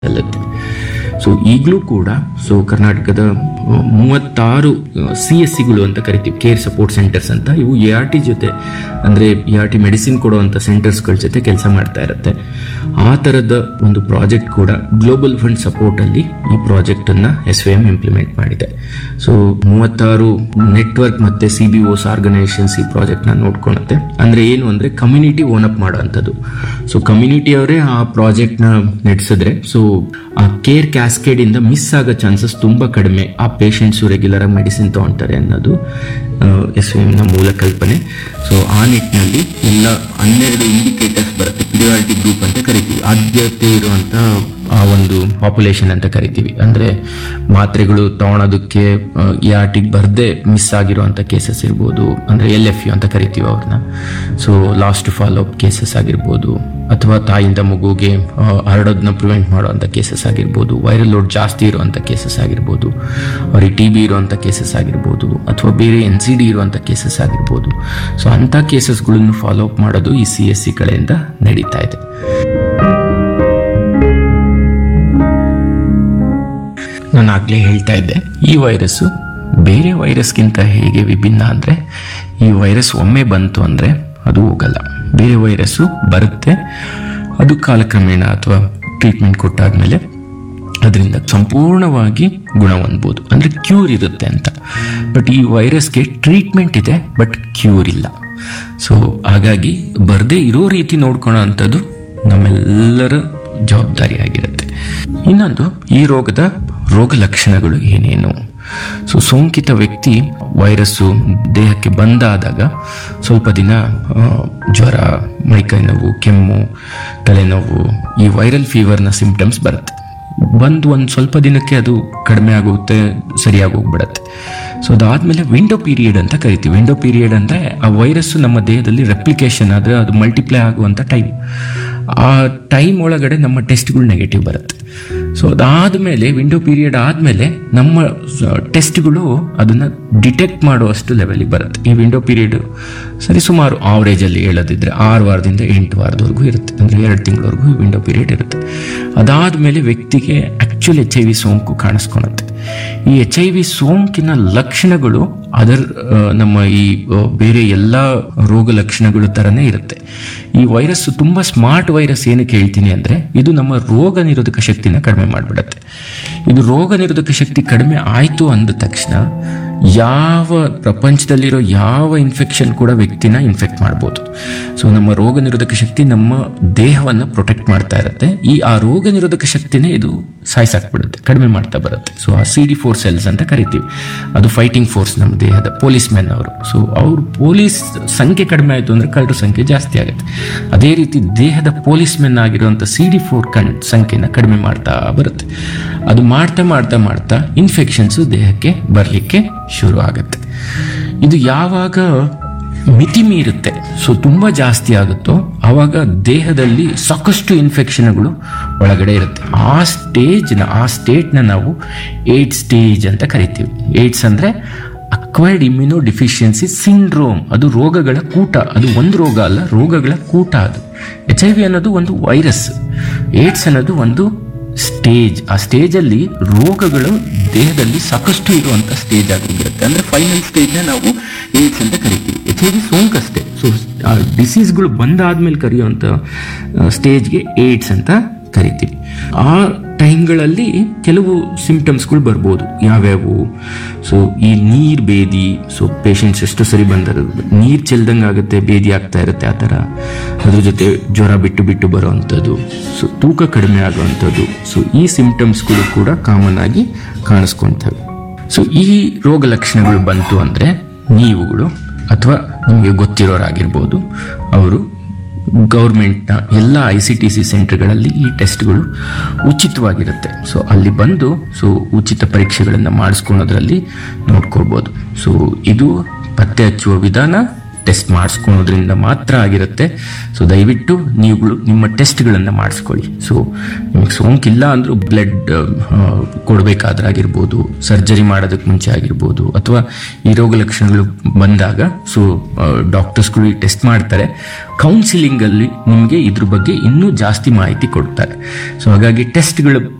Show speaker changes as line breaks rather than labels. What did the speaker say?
ಅಲ್ಲತ್ತೆ so ಈಗಲೂ ಕೂಡ so ಕರ್ನಾಟಕದ ಆ, ಮೂವತ್ತಾರು ಸಿ ಎಸ್ ಸಿಗಳು ಅಂತ ಕರಿತೀವಿ ಕೇರ್ ಸಪೋರ್ಟ್ ಸೆಂಟರ್ಸ್ ಅಂತ ಇವು ಎ ಆರ್ ಟಿ ಜೊತೆ ಅಂದ್ರೆ ಎ ಆರ್ ಟಿ ಮೆಡಿಸಿನ್ ಕೊಡುವಂತ ಸೆಂಟರ್ಸ್ಗಳ ಜೊತೆ ಕೆಲಸ ಮಾಡ್ತಾ ಇರುತ್ತೆ ಆ ತರದ ಒಂದು ಪ್ರಾಜೆಕ್ಟ್ ಕೂಡ ಗ್ಲೋಬಲ್ ಫಂಡ್ ಸಪೋರ್ಟ್ ಅಲ್ಲಿ ಈ ಪ್ರಾಜೆಕ್ಟ್ ಅನ್ನ ಎಸ್ ಎಂ ಇಂಪ್ಲಿಮೆಂಟ್ ಮಾಡಿದೆ ಸೊ ಮೂವತ್ತಾರು ನೆಟ್ವರ್ಕ್ ಮತ್ತೆ ಸಿ ಬಿ ಓಸ್ ಆರ್ಗನೈಸೇಷನ್ಸ್ ಈ ಪ್ರಾಜೆಕ್ಟ್ ನ ನೋಡ್ಕೊಳುತ್ತೆ ಅಂದ್ರೆ ಏನು ಅಂದ್ರೆ ಕಮ್ಯುನಿಟಿ ಓನ್ ಅಪ್ ಮಾಡುವಂಥದ್ದು ಸೊ ಕಮ್ಯುನಿಟಿ ಅವರೇ ಆ ಪ್ರಾಜೆಕ್ಟ್ ನ ನಡೆಸಿದ್ರೆ ಸೊ ಆ ಕೇರ್ ಕ್ಯಾಸ್ಕೇಡ್ ಇಂದ ಮಿಸ್ ಆಗೋ ಚಾನ್ಸಸ್ ತುಂಬಾ ಕಡಿಮೆ ಆ ಪೇಷಂಟ್ಸ್ ರೆಗ್ಯುಲರ್ ಆಗಿ ಮೆಡಿಸಿನ್ ತಗೊಂತಾರೆ ಅನ್ನೋದು ಎಸ್ ನ ಮೂಲ ಕಲ್ಪನೆ ಸೊ ಆ ನಿಟ್ಟಿನಲ್ಲಿ ಎಲ್ಲ ಹನ್ನೆರಡು ಇಂಡಿಕೇಟರ್ಸ್ ಬರುತ್ತೆ ಪ್ರಿಯಾರಿಟಿ ಗ್ರೂಪ್ ಅಂತ ಕರಿತೀವಿ ಆದ್ಯತೆ ಇರುವಂತ ಆ ಒಂದು ಪಾಪ್ಯುಲೇಷನ್ ಅಂತ ಕರಿತೀವಿ ಅಂದ್ರೆ ಮಾತ್ರೆಗಳು ತಗೊಳೋದಕ್ಕೆ ಯಾಟಿಗೆ ಬರ್ದೆ ಮಿಸ್ ಆಗಿರುವಂತ ಕೇಸಸ್ ಇರ್ಬೋದು ಅಂದ್ರೆ ಎಲ್ ಎಫ್ ಯು ಅಂತ ಕರಿತೀವಿ ಅವ್ರನ್ನ so lost follow up cases ಆಗಿರ್ಬೋದು ಅಥವಾ ತಾಯಿಯಿಂದ ಮಗುಗೆ ಆ, ಹರಡೋದನ್ನ ಪ್ರಿವೆಂಟ್ ಮಾಡುವಂತ ಕೇಸಸ್ ಆಗಿರ್ಬೋದು ವೈರಲ್ ಲೋಡ್ ಜಾಸ್ತಿ ಇರುವಂತ ಕೇಸಸ್ ಆಗಿರ್ಬೋದು ಅವ್ರಿಗೆ ಟಿ ಬಿ ಇರುವಂತ ಕೇಸಸ್ ಆಗಿರ್ಬೋದು ಅಥವಾ ಬೇರೆ ಎನ್ ಸಿ ಡಿ ಇರುವಂತ ಕೇಸಸ್ ಆಗಿರ್ಬೋದು ಸೊ ಅಂತ ಕೇಸಸ್ಗಳನ್ನು ಫಾಲೋ ಅಪ್ ಮಾಡೋದು ಈ ಸಿ ಎಸ್ ಸಿ ಕಡೆಯಿಂದ ನಡೀತಾ ಇದೆ ನಾನು ಆಗ್ಲೇ ಹೇಳ್ತಾ ಇದ್ದೆ ಈ ವೈರಸ್ಸು ಬೇರೆ ವೈರಸ್ಗಿಂತ ಹೇಗೆ ವಿಭಿನ್ನ ಅಂದ್ರೆ ಈ ವೈರಸ್ ಒಮ್ಮೆ ಬಂತು ಅಂದ್ರೆ ಅದು ಹೋಗಲ್ಲ ಬೇರೆ ವೈರಸ್ಸು ಬರುತ್ತೆ ಅದು ಕಾಲಕ್ರಮೇಣ ಅಥವಾ ಟ್ರೀಟ್ಮೆಂಟ್ ಕೊಟ್ಟಾದ್ಮೇಲೆ ಅದರಿಂದ ಸಂಪೂರ್ಣವಾಗಿ ಗುಣ ಹೊಂದ್ಬೋದು ಅಂದ್ರೆ ಕ್ಯೂರ್ ಇರುತ್ತೆ ಅಂತ ಬಟ್ ಈ ವೈರಸ್ಗೆ ಟ್ರೀಟ್ಮೆಂಟ್ ಇದೆ ಬಟ್ ಕ್ಯೂರ್ ಇಲ್ಲ ಸೊ ಹಾಗಾಗಿ ಬರ್ದೇ ಇರೋ ರೀತಿ ನೋಡ್ಕೊಳ್ಳೋ ಅಂಥದ್ದು ನಮ್ಮೆಲ್ಲರ ಜವಾಬ್ದಾರಿಯಾಗಿರುತ್ತೆ ಇನ್ನೊಂದು ಈ ರೋಗದ ರೋಗ ಲಕ್ಷಣಗಳು ಏನೇನು ಸೊ ಸೋಂಕಿತ ವ್ಯಕ್ತಿ ವೈರಸ್ಸು ದೇಹಕ್ಕೆ ಬಂದಾದಾಗ ಸ್ವಲ್ಪ ದಿನ ಆ, ಜ್ವರ ಮೈಕೈ ನೋವು ಕೆಮ್ಮು ತಲೆನೋವು ಈ ವೈರಲ್ ಫೀವರ್ನ ಸಿಂಪ್ಟಮ್ಸ್ ಬರುತ್ತೆ ಬಂದು ಒಂದು ಸ್ವಲ್ಪ ದಿನಕ್ಕೆ ಅದು ಕಡಿಮೆ ಆಗುತ್ತೆ ಸರಿಯಾಗಿ ಹೋಗ್ಬಿಡತ್ತೆ ಸೊ ಅದಾದ್ಮೇಲೆ ವಿಂಡೋ ಪೀರಿಯಡ್ ಅಂತ ಕರಿತೀವಿ ವಿಂಡೋ ಪೀರಿಯಡ್ ಅಂದ್ರೆ ಆ ವೈರಸ್ಸು ನಮ್ಮ ದೇಹದಲ್ಲಿ ರೆಪ್ಲಿಕೇಶನ್ ಆದ್ರೆ ಅದು ಮಲ್ಟಿಪ್ಲೈ ಆಗುವಂತ ಟೈಮ್ ಆ ಟೈಮ್ ಒಳಗಡೆ ನಮ್ಮ ಟೆಸ್ಟ್ಗಳು ನೆಗೆಟಿವ್ ಬರುತ್ತೆ ಸೊ ಅದಾದ್ಮೇಲೆ ವಿಂಡೋ ಪೀರಿಯಡ್ ಆದ್ಮೇಲೆ ನಮ್ಮ ಟೆಸ್ಟ್ಗಳು ಅದನ್ನ ಡಿಟೆಕ್ಟ್ ಮಾಡುವಷ್ಟು ಲೆವೆಲಿಗೆ ಬರುತ್ತೆ ಈ ವಿಂಡೋ ಪೀರಿಯಡ್ ಸರಿ ಸುಮಾರು ಆವರೇಜ್ ಅಲ್ಲಿ ಹೇಳೋದಿದ್ರೆ ಆರು ವಾರದಿಂದ ಎಂಟು ವಾರದವರೆಗೂ ಇರುತ್ತೆ ಅಂದ್ರೆ ಎರಡು ತಿಂಗಳವರೆಗೂ ವಿಂಡೋ ಪೀರಿಯಡ್ ಇರುತ್ತೆ ಅದಾದ್ಮೇಲೆ ವ್ಯಕ್ತಿಗೆ ಆಕ್ಚುಲ್ ಎಚ್ ಐ ವಿ ಸೋಂಕು ಕಾಣಿಸ್ಕೊಳುತ್ತೆ ಈ ಎಚ್ ಐ ವಿ ಸೋಂಕಿನ ಲಕ್ಷಣಗಳು ಅದರ್ ಆ, ನಮ್ಮ ಈ ಆ, ಬೇರೆ ಎಲ್ಲ ರೋಗ ಲಕ್ಷಣಗಳು ತರನೇ ಇರುತ್ತೆ ಈ ವೈರಸ್ ತುಂಬಾ ಸ್ಮಾರ್ಟ್ ವೈರಸ್ ಏನಕ್ಕೆ ಹೇಳ್ತೀನಿ ಅಂದ್ರೆ ಇದು ನಮ್ಮ ರೋಗ ನಿರೋಧಕ ಶಕ್ತಿನ ಕಡಿಮೆ ಮಾಡಿಬಿಡತ್ತೆ ಇದು ರೋಗ ನಿರೋಧಕ ಶಕ್ತಿ ಕಡಿಮೆ ಆಯ್ತು ಅಂದ ತಕ್ಷಣ ಯಾವ ಪ್ರಪಂಚದಲ್ಲಿರೋ ಯಾವ ಇನ್ಫೆಕ್ಷನ್ ಕೂಡ ವ್ಯಕ್ತಿನ ಇನ್ಫೆಕ್ಟ್ ಮಾಡ್ಬೋದು ಸೊ ನಮ್ಮ ರೋಗ ನಿರೋಧಕ ಶಕ್ತಿ ನಮ್ಮ ದೇಹವನ್ನ ಪ್ರೊಟೆಕ್ಟ್ ಮಾಡ್ತಾ ಇರುತ್ತೆ ಈ ಆ ರೋಗ ನಿರೋಧಕ ಶಕ್ತಿನೇ ಇದು ಸಾಯಿಸಾಕ್ಬಿಡುತ್ತೆ ಕಡಿಮೆ ಮಾಡ್ತಾ ಬರುತ್ತೆ ಸೊ ಆ ಸಿ ಡಿ ಫೋರ್ ಸೆಲ್ಸ್ ಅಂತ ಕರಿತೀವಿ ಅದು ಫೈಟಿಂಗ್ ಫೋರ್ಸ್ ನಮ್ಮ ದೇಹದ ಪೊಲೀಸ್ ಮೆನ್ ಅವರು ಸೊ ಅವ್ರು ಪೊಲೀಸ್ ಸಂಖ್ಯೆ ಕಡಿಮೆ ಆಯಿತು ಅಂದ್ರೆ ಕಳ್ಳರ ಸಂಖ್ಯೆ ಜಾಸ್ತಿ ಆಗುತ್ತೆ ಅದೇ ರೀತಿ ದೇಹದ ಪೊಲೀಸ್ ಮೆನ್ ಆಗಿರುವಂಥ ಸಿ ಡಿ ಫೋರ್ ಕಣ್ ಸಂಖ್ಯೆನ ಕಡಿಮೆ ಮಾಡ್ತಾ ಬರುತ್ತೆ ಅದು ಮಾಡ್ತಾ ಮಾಡ್ತಾ ಮಾಡ್ತಾ ಇನ್ಫೆಕ್ಷನ್ಸ್ ದೇಹಕ್ಕೆ ಬರಲಿಕ್ಕೆ ಶುರು ಆಗುತ್ತೆ ಇದು ಯಾವಾಗ ಮಿತಿ ಮೀರುತ್ತೆ ಸೊ ತುಂಬಾ ಜಾಸ್ತಿ ಆಗುತ್ತೋ ಆವಾಗ ದೇಹದಲ್ಲಿ ಸಾಕಷ್ಟು ಇನ್ಫೆಕ್ಷನ್ಗಳು ಒಳಗಡೆ ಇರುತ್ತೆ ಆ ಸ್ಟೇಜ್ನ ಆ ಸ್ಟೇಟ್ನ ನಾವು ಏಡ್ ಸ್ಟೇಜ್ ಅಂತ ಕರಿತೀವಿ ಏಡ್ಸ್ ಅಂದ್ರೆ ಅಕ್ವೈರ್ಡ್ ಇಮ್ಯುನೋ ಡಿಫಿಷಿಯನ್ಸಿ ಸಿಂಡ್ರೋಮ್ ಅದು ರೋಗಗಳ ಕೂಟ ಅದು ಒಂದು ರೋಗ ಅಲ್ಲ ರೋಗಗಳ ಕೂಟ ಅದು ಎಚ್ ಐ ವಿ ಅನ್ನೋದು ಒಂದು ವೈರಸ್ ಏಡ್ಸ್ ಅನ್ನೋದು ಒಂದು ಸ್ಟೇಜ್ ಆ ಸ್ಟೇಜ್ ಅಲ್ಲಿ ರೋಗಗಳು ದೇಹದಲ್ಲಿ ಸಾಕಷ್ಟು ಇರುವಂತ ಸ್ಟೇಜ್ ಆಗೋಗಿರುತ್ತೆ ಅಂದ್ರೆ ಫೈನಲ್ ಸ್ಟೇಜ್ ನ ನಾವು ಏಡ್ಸ್ ಅಂತ ಕರಿತೀವಿ ಎಚ್ ಐ ವಿ ಸೋಂಕಷ್ಟೇ ಸೊ ಆ ಡಿಸೀಸ್ಗಳು ಬಂದಾದ್ಮೇಲೆ ಕರೆಯುವಂತ ಸ್ಟೇಜ್ಗೆ ಏಡ್ಸ್ ಅಂತ ಕರಿತೀವಿ ಆ ಟೈಮ್ಗಳಲ್ಲಿ ಕೆಲವು ಸಿಂಪ್ಟಮ್ಸ್ಗಳು ಬರ್ಬೋದು ಯಾವ್ಯಾವು ಸೊ ಈ ನೀರ್ ಬೇದಿ ಸೊ ಪೇಷಂಟ್ಸ್ ಎಷ್ಟು ಸರಿ ಬಂದರು ನೀರ್ ಚೆಲ್ದಂಗೆ ಆಗುತ್ತೆ ಬೇದಿ ಆಗ್ತಾ ಇರುತ್ತೆ ಆ ಥರ ಅದ್ರ ಜೊತೆ ಜ್ವರ ಬಿಟ್ಟು ಬಿಟ್ಟು ಬರುವಂಥದ್ದು ಸೊ ತೂಕ ಕಡಿಮೆ ಆಗುವಂಥದ್ದು ಸೊ ಈ ಸಿಂಪ್ಟಮ್ಸ್ಗಳು ಕೂಡ ಕಾಮನ್ ಆಗಿ ಕಾಣಿಸ್ಕೊಳ್ತವೆ ಸೊ ಈ ರೋಗ ಲಕ್ಷಣಗಳು ಬಂತು ಅಂದ್ರೆ ನೀವುಗಳು ಅಥವಾ ನಿಮಗೆ ಗೊತ್ತಿರೋರಾಗಿರ್ಬೋದು ಅವರು ಗೌರ್ಮೆಂಟ್ನ ಎಲ್ಲ ಐ ಸಿ ಟಿ ಸಿ ಸೆಂಟರ್ಗಳಲ್ಲಿ ಈ ಟೆಸ್ಟ್ಗಳು ಉಚಿತವಾಗಿರುತ್ತೆ ಸೊ ಅಲ್ಲಿ ಬಂದು ಸೊ ಉಚಿತ ಪರೀಕ್ಷೆಗಳನ್ನು ಮಾಡಿಸ್ಕೊಳೋದ್ರಲ್ಲಿ ನೋಡ್ಕೊಳ್ಬೋದು ಸೊ ಇದು ಪತ್ತೆ ಹಚ್ಚುವ ವಿಧಾನ ಟೆಸ್ಟ್ ಮಾಡಿಸ್ಕೊಳೋದ್ರಿಂದ ಮಾತ್ರ ಆಗಿರುತ್ತೆ ಸೊ ದಯವಿಟ್ಟು ನೀವುಗಳು ನಿಮ್ಮ ಟೆಸ್ಟ್ಗಳನ್ನು ಮಾಡಿಸ್ಕೊಳ್ಳಿ ಸೊ ನಿಮಗೆ ಸೋಂಕಿಲ್ಲ ಅಂದ್ರೂ ಬ್ಲಡ್ ಕೊಡಬೇಕಾದ್ರೆ ಆಗಿರ್ಬೋದು ಸರ್ಜರಿ ಮಾಡೋದಕ್ಕೆ ಮುಂಚೆ ಆಗಿರ್ಬೋದು ಅಥವಾ ಈ ರೋಗ ಲಕ್ಷಣಗಳು ಬಂದಾಗ ಸೊ ಡಾಕ್ಟರ್ಸ್ಗಳು ಈ ಟೆಸ್ಟ್ ಮಾಡ್ತಾರೆ ಕೌನ್ಸಿಲಿಂಗ್ ಅಲ್ಲಿ ನಿಮಗೆ ಇದ್ರ ಬಗ್ಗೆ ಇನ್ನೂ ಜಾಸ್ತಿ ಮಾಹಿತಿ ಕೊಡ್ತಾರೆ ಸೊ ಹಾಗಾಗಿ ಟೆಸ್ಟ್ಗಳ